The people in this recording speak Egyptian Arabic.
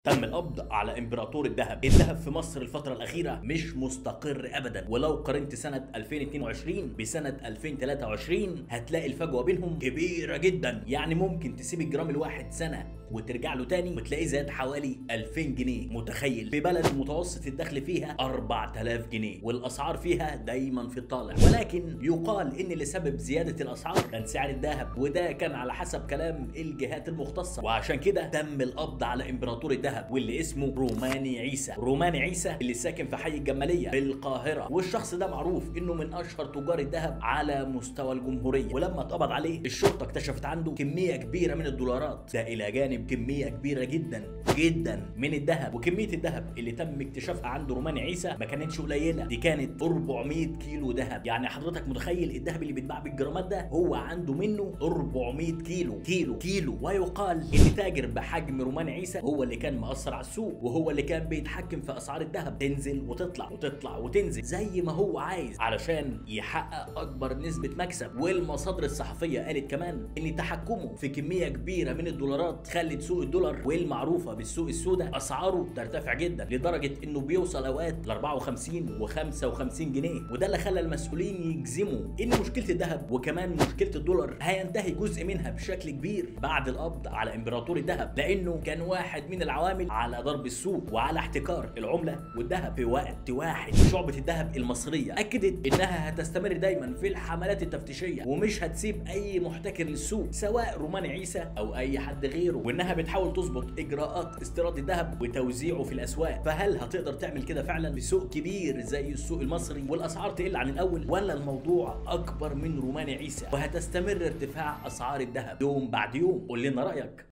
تم القبض على امبراطور الذهب الذهب في مصر الفترة الأخيرة مش مستقر أبدا ولو قارنت سنة 2022 بسنة 2023 هتلاقي الفجوة بينهم كبيرة جدا يعني ممكن تسيب الجرام الواحد سنة وترجع له تاني وتلاقيه زاد حوالي 2000 جنيه متخيل في بلد متوسط الدخل فيها 4000 جنيه والاسعار فيها دايما في الطالع ولكن يقال ان لسبب زياده الاسعار كان سعر الذهب وده كان على حسب كلام الجهات المختصه وعشان كده تم القبض على امبراطور الذهب واللي اسمه روماني عيسى روماني عيسى اللي ساكن في حي الجماليه بالقاهره والشخص ده معروف انه من اشهر تجار الذهب على مستوى الجمهوريه ولما اتقبض عليه الشرطه اكتشفت عنده كميه كبيره من الدولارات ده الى جانب كميه كبيره جدا جدا من الذهب وكميه الذهب اللي تم اكتشافها عند روماني عيسى ما كانتش قليله دي كانت 400 كيلو ذهب يعني حضرتك متخيل الذهب اللي بيتباع بالجرامات ده هو عنده منه 400 كيلو كيلو كيلو ويقال ان تاجر بحجم روماني عيسى هو اللي كان مأثر على السوق وهو اللي كان بيتحكم في اسعار الذهب تنزل وتطلع وتطلع وتنزل زي ما هو عايز علشان يحقق اكبر نسبه مكسب والمصادر الصحفيه قالت كمان ان تحكمه في كميه كبيره من الدولارات خلت سوق الدولار والمعروفه بالسوق السوداء اسعاره ترتفع جدا لدرجه انه بيوصل اوقات ل 54 و55 جنيه وده اللي خلى المسؤولين يجزموا ان مشكله الذهب وكمان مشكله الدولار هينتهي جزء منها بشكل كبير بعد القبض على امبراطور الذهب لانه كان واحد من العوامل على ضرب السوق وعلى احتكار العمله والذهب في وقت واحد شعبه الذهب المصريه اكدت انها هتستمر دايما في الحملات التفتيشيه ومش هتسيب اي محتكر للسوق سواء روماني عيسى او اي حد غيره وانها بتحاول تظبط اجراءات استيراد الذهب وتوزيعه في الاسواق فهل هتقدر تعمل كده فعلا في سوق كبير زي السوق المصري والاسعار تقل عن الاول ولا الموضوع اكبر من روماني عيسى وهتستمر ارتفاع اسعار الذهب يوم بعد يوم قول لنا رايك